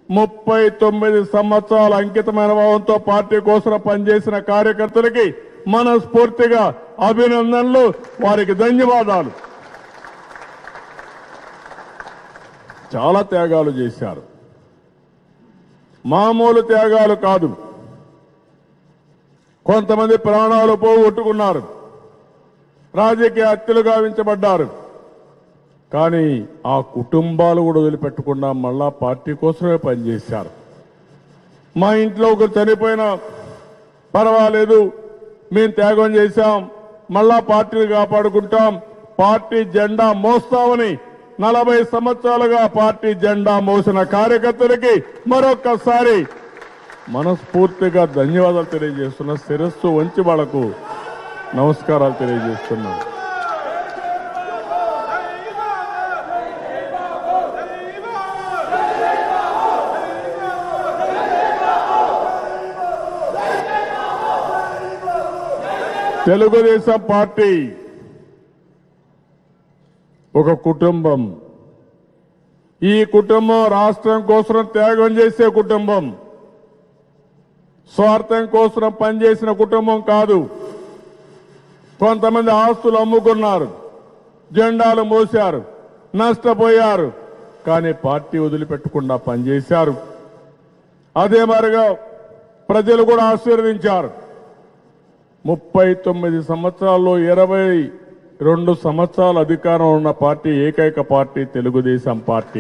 ముప్పై తొమ్మిది సంవత్సరాల అంకితమైన భావంతో పార్టీ కోసం పనిచేసిన కార్యకర్తలకి మనస్ఫూర్తిగా అభినందనలు వారికి ధన్యవాదాలు చాలా త్యాగాలు చేశారు మామూలు త్యాగాలు కాదు కొంతమంది ప్రాణాలు పోగొట్టుకున్నారు రాజకీయ హత్యలు గావించబడ్డారు కానీ ఆ కుటుంబాలు కూడా వదిలిపెట్టకుండా మళ్ళా పార్టీ కోసమే పనిచేశారు మా ఇంట్లో ఒకరు చనిపోయినా పర్వాలేదు మేము త్యాగం చేశాం మళ్ళా పార్టీని కాపాడుకుంటాం పార్టీ జెండా మోస్తామని నలభై సంవత్సరాలుగా పార్టీ జెండా మోసిన కార్యకర్తలకి మరొక్కసారి మనస్ఫూర్తిగా ధన్యవాదాలు తెలియజేస్తున్నా శిరస్సు వంచి వాళ్లకు నమస్కారాలు తెలియజేస్తున్నాను తెలుగుదేశం పార్టీ ఒక కుటుంబం ఈ కుటుంబం రాష్ట్రం కోసం త్యాగం చేసే కుటుంబం స్వార్థం కోసం పనిచేసిన కుటుంబం కాదు కొంతమంది ఆస్తులు అమ్ముకున్నారు జెండాలు మోశారు నష్టపోయారు కానీ పార్టీ వదిలిపెట్టకుండా పనిచేశారు అదే మరిగా ప్రజలు కూడా ఆశీర్వదించారు ముప్పై తొమ్మిది సంవత్సరాల్లో ఇరవై రెండు సంవత్సరాల అధికారం ఉన్న పార్టీ ఏకైక పార్టీ తెలుగుదేశం పార్టీ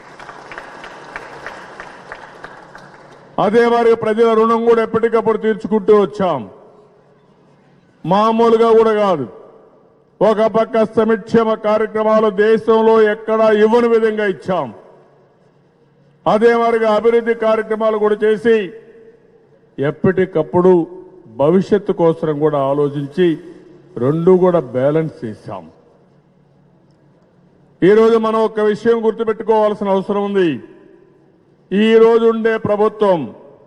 అదే మరి ప్రజల రుణం కూడా ఎప్పటికప్పుడు తీర్చుకుంటూ వచ్చాం మామూలుగా కూడా కాదు ఒక పక్క సంక్షేమ కార్యక్రమాలు దేశంలో ఎక్కడా ఇవ్వని విధంగా ఇచ్చాం అదే మరిగా అభివృద్ధి కార్యక్రమాలు కూడా చేసి ఎప్పటికప్పుడు భవిష్యత్తు కోసం కూడా ఆలోచించి రెండు కూడా బ్యాలెన్స్ చేశాం ఈరోజు మనం ఒక విషయం గుర్తుపెట్టుకోవాల్సిన అవసరం ఉంది ఈ రోజు ఉండే ప్రభుత్వం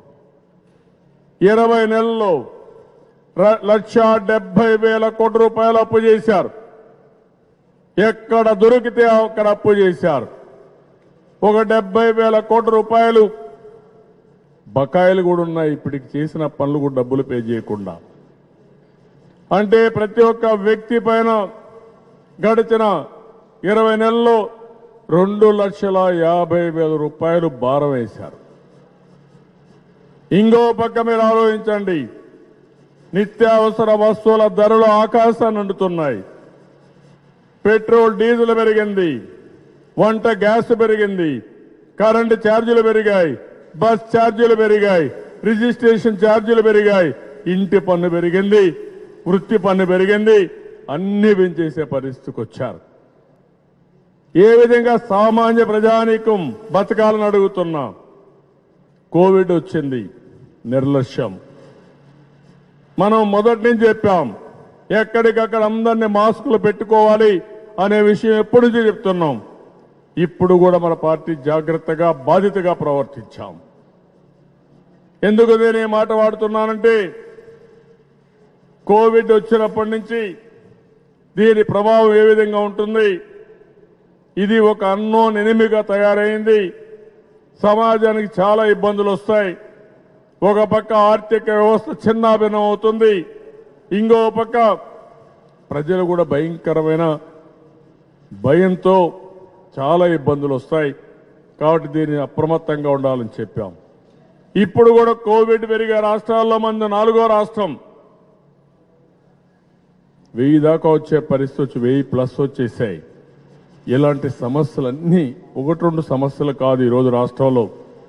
ఇరవై నెలల్లో ర- లక్ష డెబ్బై వేల కోట్ల రూపాయలు అప్పు చేశారు ఎక్కడ దొరికితే అక్కడ అప్పు చేశారు ఒక డెబ్బై వేల కోట్ల రూపాయలు బకాయిలు కూడా ఉన్నాయి ఇప్పటికి చేసిన పనులు కూడా డబ్బులు పే చేయకుండా అంటే ప్రతి ఒక్క వ్యక్తి పైన గడిచిన ఇరవై నెలల్లో రెండు లక్షల యాభై వేల రూపాయలు భారం వేశారు ఇంకో పక్క మీరు ఆలోచించండి నిత్యావసర వస్తువుల ధరలు ఆకాశాన్ని అంటుతున్నాయి పెట్రోల్ డీజిల్ పెరిగింది వంట గ్యాస్ పెరిగింది కరెంటు ఛార్జీలు పెరిగాయి బస్ ఛార్జీలు పెరిగాయి రిజిస్ట్రేషన్ ఛార్జీలు పెరిగాయి ఇంటి పన్ను పెరిగింది వృత్తి పన్ను పెరిగింది అన్ని పెంచేసే పరిస్థితికి వచ్చారు ఏ విధంగా సామాన్య ప్రజానీకం బతకాలని అడుగుతున్నా కోవిడ్ వచ్చింది నిర్లక్ష్యం మనం మొదటి నుంచి చెప్పాం ఎక్కడికక్కడ అందరినీ మాస్కులు పెట్టుకోవాలి అనే విషయం ఎప్పటి నుంచి చెప్తున్నాం ఇప్పుడు కూడా మన పార్టీ జాగ్రత్తగా బాధితగా ప్రవర్తించాం ఎందుకు నేను ఈ మాట వాడుతున్నానంటే కోవిడ్ వచ్చినప్పటి నుంచి దీని ప్రభావం ఏ విధంగా ఉంటుంది ఇది ఒక అన్నోన్ ఎనిమిగా తయారైంది సమాజానికి చాలా ఇబ్బందులు వస్తాయి ఒక పక్క ఆర్థిక వ్యవస్థ చిన్నాభిన్నం అవుతుంది ఇంకో పక్క ప్రజలు కూడా భయంకరమైన భయంతో చాలా ఇబ్బందులు వస్తాయి కాబట్టి దీన్ని అప్రమత్తంగా ఉండాలని చెప్పాం ఇప్పుడు కూడా కోవిడ్ పెరిగే రాష్ట్రాల్లో మంది నాలుగో రాష్ట్రం వెయ్యి దాకా వచ్చే పరిస్థితి వచ్చి వెయ్యి ప్లస్ వచ్చేసాయి ఇలాంటి సమస్యలన్నీ ఒకటి రెండు సమస్యలు కాదు ఈరోజు రాష్ట్రంలో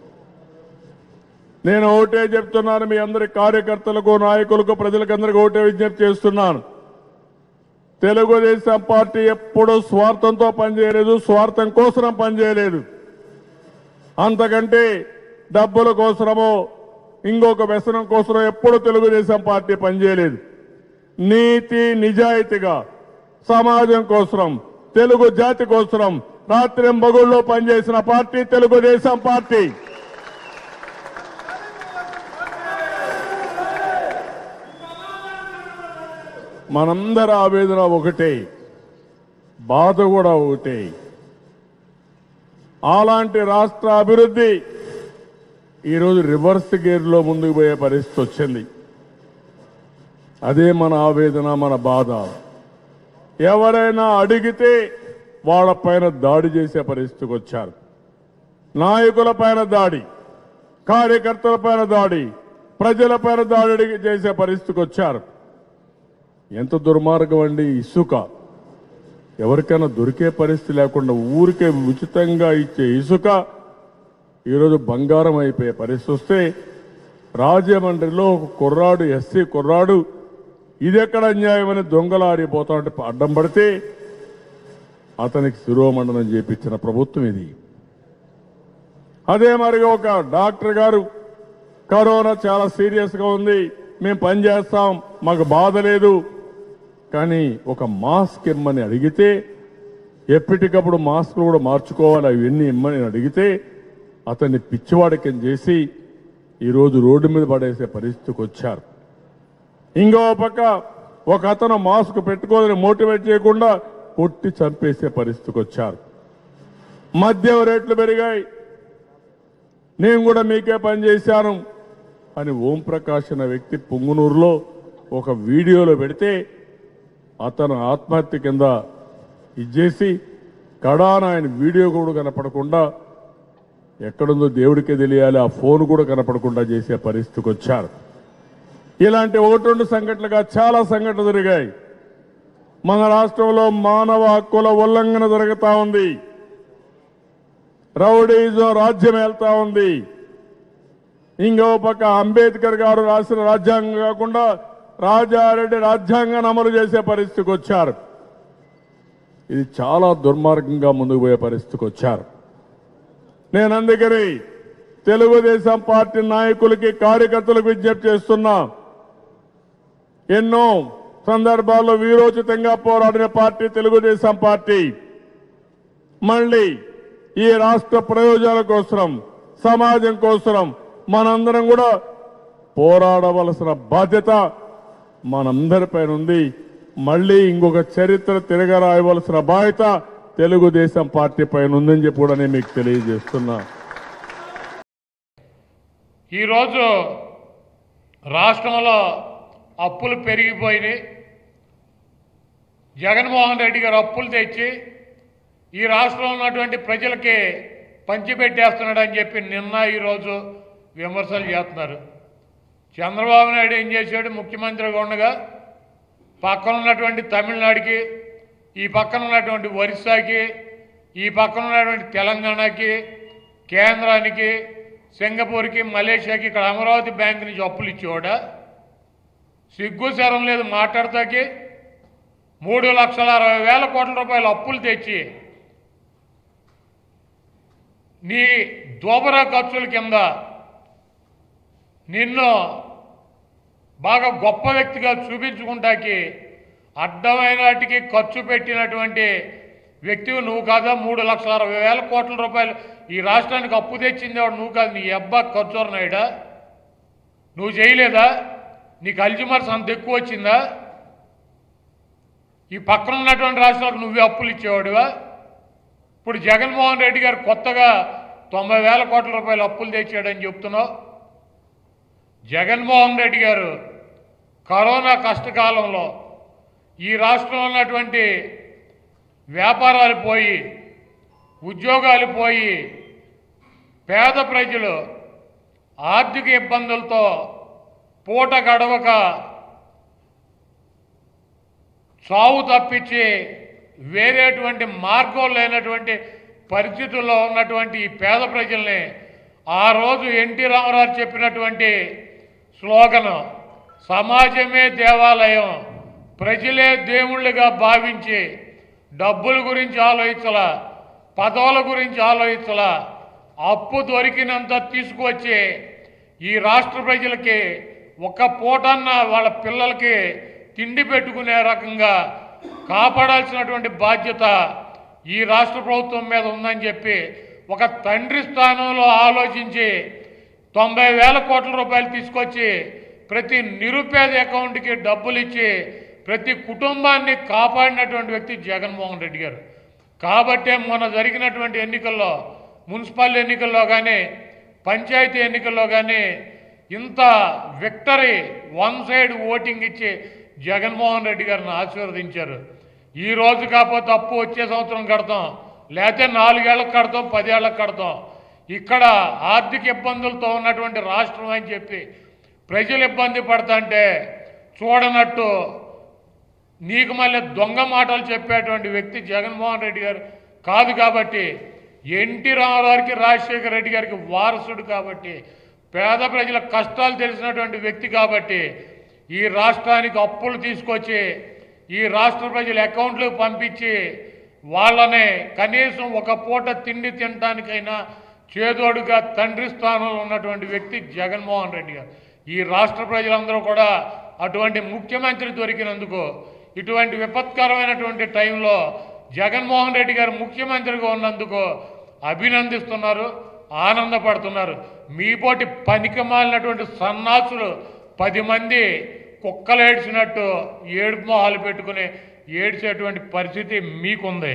నేను ఒకటే చెప్తున్నాను మీ అందరి కార్యకర్తలకు నాయకులకు ప్రజలకందరికీ ఒకటే విజ్ఞప్తి చేస్తున్నాను తెలుగుదేశం పార్టీ ఎప్పుడూ స్వార్థంతో పనిచేయలేదు స్వార్థం కోసం పనిచేయలేదు అంతకంటే డబ్బుల కోసమో ఇంకొక వ్యసనం కోసమో ఎప్పుడు తెలుగుదేశం పార్టీ పనిచేయలేదు నీతి నిజాయితీగా సమాజం కోసం తెలుగు జాతి కోసం రాత్రి మగుళ్ళలో పనిచేసిన పార్టీ తెలుగుదేశం పార్టీ మనందరి ఆవేదన ఒకటే బాధ కూడా ఒకటే అలాంటి రాష్ట్ర అభివృద్ధి ఈరోజు రివర్స్ గేర్లో ముందుకు పోయే పరిస్థితి వచ్చింది అదే మన ఆవేదన మన బాధ ఎవరైనా అడిగితే వాళ్ళ పైన దాడి చేసే పరిస్థితికి వచ్చారు నాయకుల పైన దాడి కార్యకర్తల పైన దాడి ప్రజల పైన దాడి చేసే పరిస్థితికి వచ్చారు ఎంత దుర్మార్గం అండి ఇసుక ఎవరికైనా దొరికే పరిస్థితి లేకుండా ఊరికే ఉచితంగా ఇచ్చే ఇసుక ఈరోజు బంగారం అయిపోయే పరిస్థితి వస్తే రాజమండ్రిలో ఒక కుర్రాడు ఎస్సీ కుర్రాడు ఇది ఎక్కడ అన్యాయమని దొంగలారిపోతా ఉంటే అడ్డం పడితే అతనికి శిరోమండనం చేపించిన ప్రభుత్వం ఇది అదే మరి ఒక డాక్టర్ గారు కరోనా చాలా సీరియస్ గా ఉంది మేము పని చేస్తాం మాకు బాధ లేదు కానీ ఒక మాస్క్ ఇమ్మని అడిగితే ఎప్పటికప్పుడు మాస్కులు కూడా మార్చుకోవాలి అవన్నీ ఇమ్మని అడిగితే అతన్ని పిచ్చివాడికం చేసి ఈరోజు రోడ్డు మీద పడేసే పరిస్థితికి వచ్చారు ఇంకో పక్క ఒక అతను మాస్క్ పెట్టుకోదని మోటివేట్ చేయకుండా కొట్టి చంపేసే పరిస్థితికి వచ్చారు మద్యం రేట్లు పెరిగాయి నేను కూడా మీకే పని చేశాను అని ఓం ప్రకాష్ అనే వ్యక్తి పుంగునూరులో ఒక వీడియోలో పెడితే అతను ఆత్మహత్య కింద ఇచ్చేసి కడాన ఆయన వీడియో కూడా కనపడకుండా ఎక్కడుందో దేవుడికే తెలియాలి ఆ ఫోన్ కూడా కనపడకుండా చేసే పరిస్థితికి వచ్చారు ఇలాంటి ఒకటి రెండు సంఘటనలుగా చాలా సంఘటనలు జరిగాయి మన రాష్ట్రంలో మానవ హక్కుల ఉల్లంఘన జరుగుతా ఉంది రౌడీజం రాజ్యం వెళ్తా ఉంది ఇంకో పక్క అంబేద్కర్ గారు రాసిన రాజ్యాంగం కాకుండా రాజారెడ్డి రాజ్యాంగాన్ని అమలు చేసే పరిస్థితికి వచ్చారు ఇది చాలా దుర్మార్గంగా ముందుకు పోయే పరిస్థితికి వచ్చారు నేను అందుకని తెలుగుదేశం పార్టీ నాయకులకి కార్యకర్తలకు విజ్ఞప్తి చేస్తున్నా ఎన్నో సందర్భాల్లో వీరోచితంగా పోరాడిన పార్టీ తెలుగుదేశం పార్టీ మళ్ళీ ఈ రాష్ట్ర ప్రయోజనాల కోసం సమాజం కోసం మనందరం కూడా పోరాడవలసిన బాధ్యత మనందరిపైన ఉంది మళ్ళీ ఇంకొక చరిత్ర తిరగరాయవలసిన బాధ్యత తెలుగుదేశం పార్టీ పైన ఉందని చెప్పి కూడా నేను మీకు తెలియజేస్తున్నా ఈరోజు రాష్ట్రంలో అప్పులు పెరిగిపోయినాయి జగన్మోహన్ రెడ్డి గారు అప్పులు తెచ్చి ఈ రాష్ట్రంలో ఉన్నటువంటి ప్రజలకి పంచిపెట్టేస్తున్నాడని చెప్పి నిన్న ఈరోజు విమర్శలు చేస్తున్నారు చంద్రబాబు నాయుడు ఏం చేశాడు ముఖ్యమంత్రిగా ఉండగా పక్కన ఉన్నటువంటి తమిళనాడుకి ఈ పక్కన ఉన్నటువంటి ఒరిస్సాకి ఈ పక్కన ఉన్నటువంటి తెలంగాణకి కేంద్రానికి సింగపూర్కి మలేషియాకి ఇక్కడ అమరావతి బ్యాంక్ నుంచి అప్పులు ఇచ్చేవాడా సిగ్గు శరం లేదు మాట్లాడతాకి మూడు లక్షల అరవై వేల కోట్ల రూపాయల అప్పులు తెచ్చి నీ దోబరా ఖర్చుల కింద నిన్ను బాగా గొప్ప వ్యక్తిగా చూపించుకుంటాకి అడ్డమైన వాటికి ఖర్చు పెట్టినటువంటి వ్యక్తివి నువ్వు కాదా మూడు లక్షల అరవై వేల కోట్ల రూపాయలు ఈ రాష్ట్రానికి అప్పు తెచ్చింది వాడు నువ్వు కాదు నీ అబ్బా ఖర్చు నాయుడా నువ్వు చేయలేదా నీకు అల్జిమర్స్ అంత ఎక్కువ వచ్చిందా ఈ పక్కన ఉన్నటువంటి రాష్ట్రాలకు నువ్వే అప్పులు ఇచ్చేవాడివా ఇప్పుడు జగన్మోహన్ రెడ్డి గారు కొత్తగా తొంభై వేల కోట్ల రూపాయలు అప్పులు తెచ్చాడని చెప్తున్నావు జగన్మోహన్ రెడ్డి గారు కరోనా కష్టకాలంలో ఈ రాష్ట్రంలో ఉన్నటువంటి వ్యాపారాలు పోయి ఉద్యోగాలు పోయి పేద ప్రజలు ఆర్థిక ఇబ్బందులతో పూట గడవక చావు తప్పించి వేరేటువంటి మార్గం లేనటువంటి పరిస్థితుల్లో ఉన్నటువంటి ఈ పేద ప్రజల్ని ఆ రోజు ఎన్టీ రామారావు చెప్పినటువంటి స్లోగన్ సమాజమే దేవాలయం ప్రజలే దేవుళ్ళుగా భావించి డబ్బుల గురించి ఆలోచించలా పదవుల గురించి ఆలోచించలా అప్పు దొరికినంత తీసుకువచ్చి ఈ రాష్ట్ర ప్రజలకి ఒక పూటన్న వాళ్ళ పిల్లలకి తిండి పెట్టుకునే రకంగా కాపాడాల్సినటువంటి బాధ్యత ఈ రాష్ట్ర ప్రభుత్వం మీద ఉందని చెప్పి ఒక తండ్రి స్థానంలో ఆలోచించి తొంభై వేల కోట్ల రూపాయలు తీసుకొచ్చి ప్రతి నిరుపేద అకౌంట్కి డబ్బులు ఇచ్చి ప్రతి కుటుంబాన్ని కాపాడినటువంటి వ్యక్తి జగన్మోహన్ రెడ్డి గారు కాబట్టే మొన్న జరిగినటువంటి ఎన్నికల్లో మున్సిపల్ ఎన్నికల్లో కానీ పంచాయతీ ఎన్నికల్లో కానీ ఇంత విక్టరీ వన్ సైడ్ ఓటింగ్ ఇచ్చి జగన్మోహన్ రెడ్డి గారిని ఆశీర్వదించారు ఈ రోజు కాకపోతే అప్పు వచ్చే సంవత్సరం కడతాం లేకపోతే నాలుగేళ్లకు కడతాం పదేళ్లకు కడతాం ఇక్కడ ఆర్థిక ఇబ్బందులతో ఉన్నటువంటి రాష్ట్రం అని చెప్పి ప్రజలు ఇబ్బంది పడతాంటే చూడనట్టు నీకు మళ్ళీ దొంగ మాటలు చెప్పేటువంటి వ్యక్తి జగన్మోహన్ రెడ్డి గారు కాదు కాబట్టి ఎన్టీ రామారావుకి రాజశేఖర రెడ్డి గారికి వారసుడు కాబట్టి పేద ప్రజల కష్టాలు తెలిసినటువంటి వ్యక్తి కాబట్టి ఈ రాష్ట్రానికి అప్పులు తీసుకొచ్చి ఈ రాష్ట్ర ప్రజల అకౌంట్లకు పంపించి వాళ్ళని కనీసం ఒక పూట తిండి తినడానికైనా చేదోడుగా తండ్రి స్థానంలో ఉన్నటువంటి వ్యక్తి జగన్మోహన్ రెడ్డి గారు ఈ రాష్ట్ర ప్రజలందరూ కూడా అటువంటి ముఖ్యమంత్రి దొరికినందుకు ఇటువంటి విపత్కరమైనటువంటి టైంలో జగన్మోహన్ రెడ్డి గారు ముఖ్యమంత్రిగా ఉన్నందుకు అభినందిస్తున్నారు ఆనందపడుతున్నారు మీపోటి పనికి మాలినటువంటి సన్నాసులు పది మంది కుక్కలు ఏడ్చినట్టు ఏడుపు మొహాలు పెట్టుకుని ఏడ్చేటువంటి పరిస్థితి మీకుంది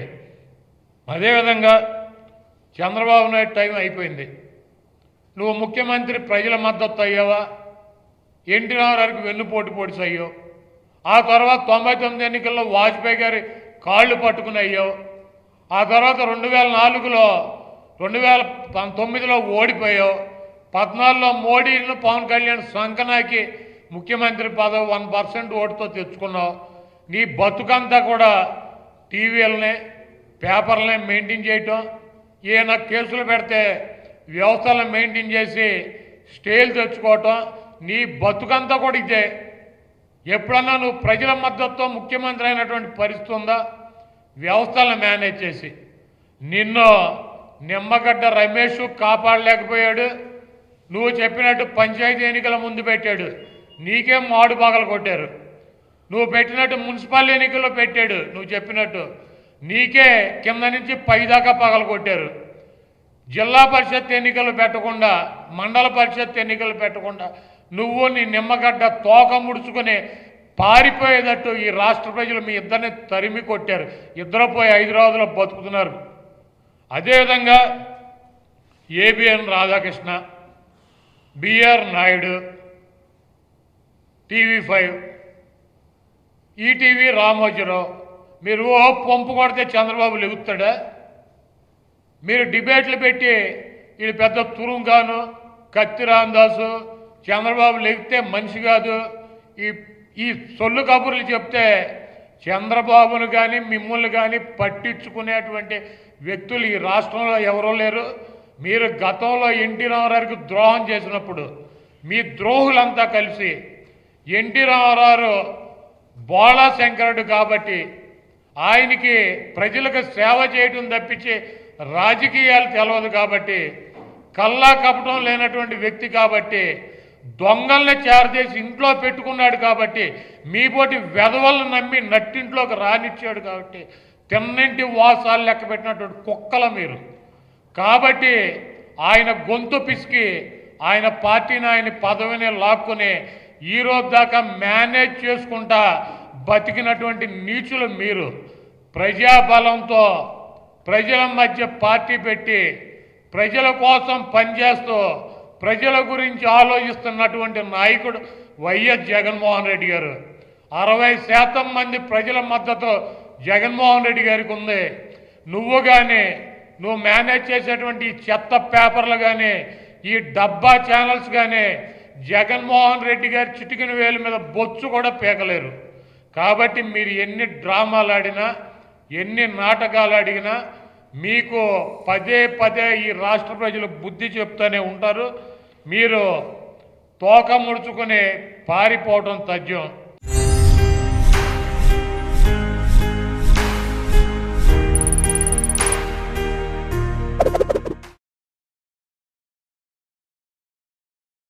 అదేవిధంగా చంద్రబాబు నాయుడు టైం అయిపోయింది నువ్వు ముఖ్యమంత్రి ప్రజల మద్దతు అయ్యావా ఎన్టీ రామారావుకి వెన్నుపోటు పొడిచి అయ్యావు ఆ తర్వాత తొంభై తొమ్మిది ఎన్నికల్లో వాజ్పేయి గారి కాళ్ళు పట్టుకుని అయ్యావు ఆ తర్వాత రెండు వేల నాలుగులో రెండు వేల పం- తొమ్మిదిలో ఓడిపోయావు పద్నాలుగులో మోడీని పవన్ కళ్యాణ్ సంకనాకి ముఖ్యమంత్రి పదవి వన్ పర్సెంట్ ఓటుతో తెచ్చుకున్నావు నీ బతుకంతా కూడా టీవీలనే పేపర్లనే మెయింటైన్ చేయటం ఈయన కేసులు పెడితే వ్యవస్థలను మెయింటైన్ చేసి స్టేలు తెచ్చుకోవటం నీ బతుకంతా కూడా ఇదే ఎప్పుడన్నా నువ్వు ప్రజల మద్దతుతో ముఖ్యమంత్రి అయినటువంటి పరిస్థితి ఉందా వ్యవస్థలను మేనేజ్ చేసి నిన్ను నిమ్మగడ్డ రమేష్ కాపాడలేకపోయాడు నువ్వు చెప్పినట్టు పంచాయతీ ఎన్నికల ముందు పెట్టాడు నీకేం మాడు పగలు కొట్టారు నువ్వు పెట్టినట్టు మున్సిపల్ ఎన్నికల్లో పెట్టాడు నువ్వు చెప్పినట్టు నీకే కింద నుంచి పైదాకా పగలు కొట్టారు జిల్లా పరిషత్ ఎన్నికలు పెట్టకుండా మండల పరిషత్ ఎన్నికలు పెట్టకుండా నువ్వు నీ నిమ్మగడ్డ తోక ముడుచుకుని పారిపోయేటట్టు ఈ రాష్ట్ర ప్రజలు మీ ఇద్దరిని తరిమి కొట్టారు ఇద్దరు పోయి హైదరాబాద్లో బతుకుతున్నారు అదేవిధంగా ABN Radhakrishna BR Naidu TV five ETV Ramojirao మీరు ఓ పంపు కొడితే చంద్రబాబు లెగుతాడా మీరు డిబేట్లు పెట్టి ఇది పెద్ద తురుంగాను కత్తి రామదాసు చంద్రబాబు లెగితే మనిషి కాదు ఈ ఈ సొల్లు కబుర్లు చెప్తే చంద్రబాబును కానీ మిమ్మల్ని కానీ పట్టించుకునేటువంటి వ్యక్తులు ఈ రాష్ట్రంలో ఎవరూ లేరు మీరు గతంలో ఎన్టీ రామారావుకి ద్రోహం చేసినప్పుడు మీ ద్రోహులంతా కలిసి ఎన్టీ రామారావు బోళా శంకరుడు కాబట్టి ఆయనకి ప్రజలకు సేవ చేయటం తప్పించి రాజకీయాలు తెలవదు కాబట్టి కల్లా కపటం లేనటువంటి వ్యక్తి కాబట్టి దొంగల్ని చేరదేసి ఇంట్లో పెట్టుకున్నాడు కాబట్టి మీ పోటీ వెధవలను నమ్మి నట్టింట్లోకి రానిచ్చాడు కాబట్టి తిన్నింటి వాసాలు లెక్క పెట్టినటువంటి కుక్కల మీరు కాబట్టి ఆయన గొంతు పిసికి ఆయన పార్టీని ఆయన పదవిని లాక్కుని ఈ రోజు దాకా మేనేజ్ చేసుకుంటా బతికినటువంటి నీచులు మీరు ప్రజాబలంతో ప్రజల మధ్య పార్టీ పెట్టి ప్రజల కోసం పనిచేస్తూ ప్రజల గురించి ఆలోచిస్తున్నటువంటి నాయకుడు వైఎస్ జగన్మోహన్ రెడ్డి గారు అరవై శాతం మంది ప్రజల మద్దతు జగన్మోహన్ రెడ్డి గారికి ఉంది నువ్వు కానీ నువ్వు మేనేజ్ చేసేటువంటి ఈ చెత్త పేపర్లు కానీ ఈ డబ్బా ఛానల్స్ కానీ జగన్మోహన్ రెడ్డి గారి చిటికిన వేలు మీద బొచ్చు కూడా పీకలేరు కాబట్టి మీరు ఎన్ని డ్రామాలు ఆడినా ఎన్ని నాటకాలు అడిగినా మీకు పదే పదే ఈ రాష్ట్ర ప్రజలు బుద్ధి చెప్తూనే ఉంటారు మీరు తోక ముడుచుకుని పారిపోవటం తథ్యం